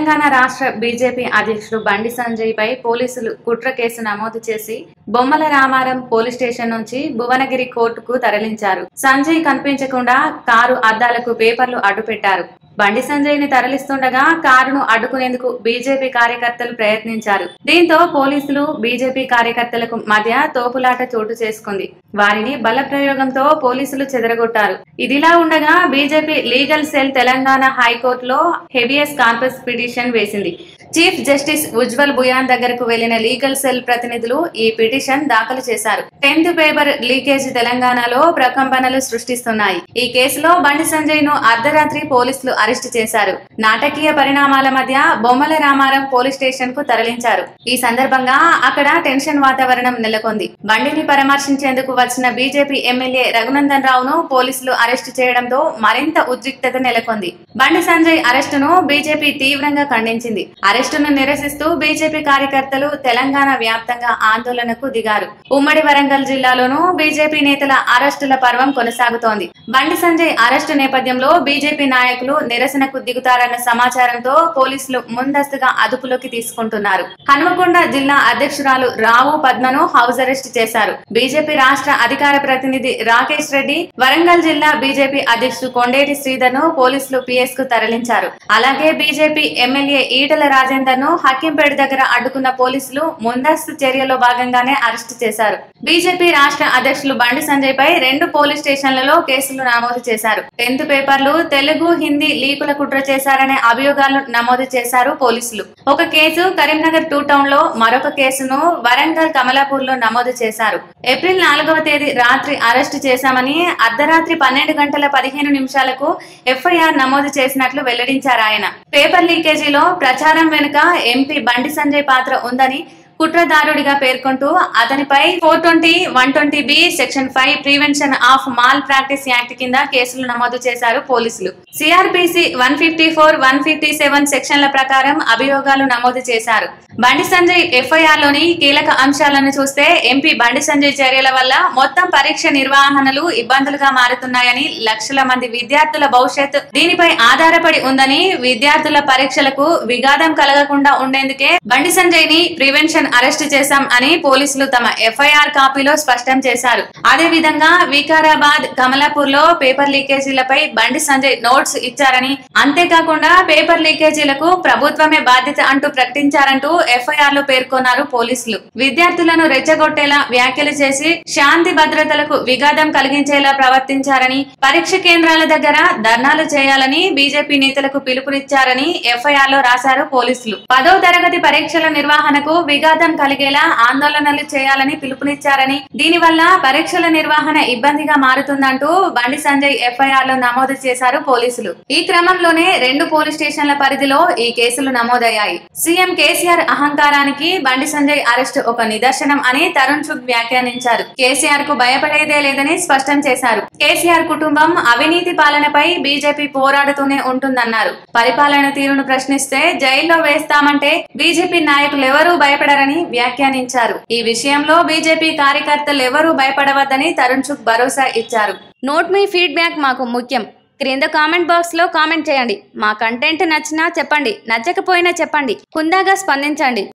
తెలంగాణ రాష్ట్ర బీజేపీ అధ్యక్షుడు బండి సంజయ్ పై పోలీసులు కుట్ర కేసు నమోదు చేసి బొమ్మల రామారం పోలీస్ స్టేషన్ నుంచి భువనగిరి కోర్టుకు తరలించారు సంజయ్ కనిపించకుండా కారు అద్దాలకు పేపర్లు అడ్డుపెట్టారు బండి సంజయ్ ని తరలిస్తుండగా కారును అడ్డుకునేందుకు బీజేపీ కార్యకర్తలు ప్రయత్నించారు దీంతో పోలీసులు బీజేపీ కార్యకర్తలకు మధ్య తోపులాట చోటు చేసుకుంది వారిని బల ప్రయోగంతో పోలీసులు చెదరగొట్టారు ఇదిలా ఉండగా బీజేపీ లీగల్ సెల్ తెలంగాణ హైకోర్టులో హెబియస్ కార్పస్ పిటిషన్ వేసింది చీఫ్ జస్టిస్ ఉజ్వల్ బుయాన్ దగ్గరకు వెళ్లిన లీగల్ సెల్ ప్రతినిధులు ఈ పిటిషన్ దాఖలు చేశారు టెన్త్ పేపర్ లీకేజ్ తెలంగాణలో ప్రకంపనలు సృష్టిస్తున్నాయి ఈ కేసులో బండి సంజయ్ ను అర్ధరాత్రి పోలీసులు అరెస్టు చేశారు నాటకీయ పరిణామాల మధ్య బొమ్మల రామారం పోలీస్ స్టేషన్ కు తరలించారు ఈ సందర్భంగా అక్కడ టెన్షన్ వాతావరణం నెలకొంది బండిని పరామర్శించేందుకు వచ్చిన బీజేపీ ఎమ్మెల్యే రఘునందన్ రావును పోలీసులు అరెస్టు చేయడంతో మరింత ఉద్రిక్తత నెలకొంది బండి సంజయ్ అరెస్టును బీజేపీ తీవ్రంగా ఖండించింది అరెస్టును నిరసిస్తూ బీజేపీ కార్యకర్తలు తెలంగాణ వ్యాప్తంగా ఆందోళనకు దిగారు ఉమ్మడి వరంగల్ జిల్లాలోనూ బీజేపీ నేతల అరెస్టుల పర్వం కొనసాగుతోంది బండి సంజయ్ అరెస్టు నేపథ్యంలో బీజేపీ నాయకులు నిరసనకు దిగుతారన్న సమాచారంతో పోలీసులు ముందస్తుగా అదుపులోకి తీసుకుంటున్నారు హనుమకొండ జిల్లా అధ్యక్షురాలు రావు పద్మను హౌస్ అరెస్ట్ చేశారు బీజేపీ రాష్ట్ర అధికార ప్రతినిధి రాకేష్ రెడ్డి వరంగల్ జిల్లా బీజేపీ అధ్యక్షుడు కొండేటి శ్రీధర్ ను పోలీసులు పిఎస్ కు తరలించారు అలాగే బీజేపీ ఎమ్మెల్యే ఈటల రాజేందర్ ను హక్కింపేట దగ్గర అడ్డుకున్న పోలీసులు ముందస్తు చర్యలో భాగంగానే అరెస్టు చేశారు బీజేపీ రాష్ట్ర అధ్యక్షులు బండి సంజయ్ పై రెండు పోలీస్ స్టేషన్లలో కేసులు నమోదు చేశారు టెన్త్ పేపర్లు తెలుగు హిందీ లీకుల కుట్ర చేశారనే అభియోగాలు నమోదు చేశారు పోలీసులు ఒక కేసు కరీంనగర్ టూ టౌన్ లో మరొక కేసును వరంగల్ కమలాపూర్ లో నమోదు చేశారు ఏప్రిల్ నాలుగవ తేదీ రాత్రి అరెస్టు చేశామని అర్ధరాత్రి పన్నెండు గంటల పదిహేను నిమిషాలకు ఎఫ్ఐఆర్ నమోదు చేసినట్లు వెల్లడించారు ఆయన పేపర్ లీకేజీలో ప్రచారం వెనుక ఎంపీ బండి సంజయ్ పాత్ర ఉందని కుట్రదారుడిగా పేర్కొంటూ అతనిపై four twenty one twenty B section five prevention of malpractice act కింద కేసులు నమోదు చేశారు పోలీసులు CrPC one fifty four one fifty seven సెక్షన్ల ప్రకారం అభియోగాలు నమోదు చేశారు బండి సంజయ్ ఎఫ్ఐఆర్ లోని కీలక అంశాలను చూస్తే ఎంపీ బండి సంజయ్ చర్యల వల్ల మొత్తం పరీక్ష నిర్వహణలు ఇబ్బందులుగా మారుతున్నాయని లక్షల మంది విద్యార్థుల భవిష్యత్ దీనిపై ఆధారపడి ఉందని విద్యార్థుల పరీక్షలకు విఘాతం కలగకుండా ఉండేందుకే బండి సంజయ్ ని ప్రివెన్షన్ అరెస్ట్ చేశాం అని పోలీసులు తమ ఎఫ్ఐఆర్ కాపీలో స్పష్టం చేశారు అదే విధంగా వికారాబాద్ కమలాపూర్ లో పేపర్ లీకేజీలపై బండి సంజయ్ నోట్స్ ఇచ్చారని అంతేకాకుండా పేపర్ లీకేజీలకు ప్రభుత్వమే బాధ్యత అంటూ ప్రకటించారంటూ ఎఫ్ఐఆర్ లో పేర్కొన్నారు పోలీసులు విద్యార్థులను రెచ్చగొట్టేలా వ్యాఖ్యలు చేసి శాంతి భద్రతలకు విఘాతం కలిగించేలా ప్రవర్తించారని పరీక్ష కేంద్రాల దగ్గర ధర్నాలు చేయాలని బీజేపీ నేతలకు పిలుపునిచ్చారని ఎఫ్ఐఆర్ లో రాశారు పోలీసులు పదో తరగతి పరీక్షల నిర్వహణకు విఘాతం కలిగేలా ఆందోళనలు చేయాలని పిలుపునిచ్చారని దీనివల్ల పరీక్షల నిర్వహణ ఇబ్బందిగా మారుతుందంటూ బండి సంజయ్ ఎఫ్ఐఆర్ లో నమోదు చేశారు పోలీసులు ఈ క్రమంలోనే రెండు పోలీస్ స్టేషన్ల పరిధిలో ఈ కేసులు నమోదయ్యాయి సీఎం కేసీఆర్ అహంకారానికి బండి సంజయ్ అరెస్టు ఒక నిదర్శనం అని తరుణ్ చుగ్ వ్యాఖ్యానించారు కేసీఆర్ కు భయపడేదే లేదని స్పష్టం చేశారు కేసీఆర్ కుటుంబం అవినీతి పాలనపై బీజేపీ పోరాడుతూనే ఉంటుందన్నారు పరిపాలన తీరును ప్రశ్నిస్తే జైల్లో వేస్తామంటే బీజేపీ నాయకులు ఎవరూ భయపడరని వ్యాఖ్యానించారు ఈ విషయంలో బీజేపీ కార్యకర్తలు ఎవరూ భయపడవద్దని తరుణ్ చుగ్ భరోసా ఇచ్చారు నోట్ మీ ఫీడ్బ్యాక్ మాకు ముఖ్యం క్రింద కామెంట్ బాక్స్ లో కామెంట్ చేయండి మా కంటెంట్ నచ్చినా చెప్పండి నచ్చకపోయినా చెప్పండి హుందాగా స్పందించండి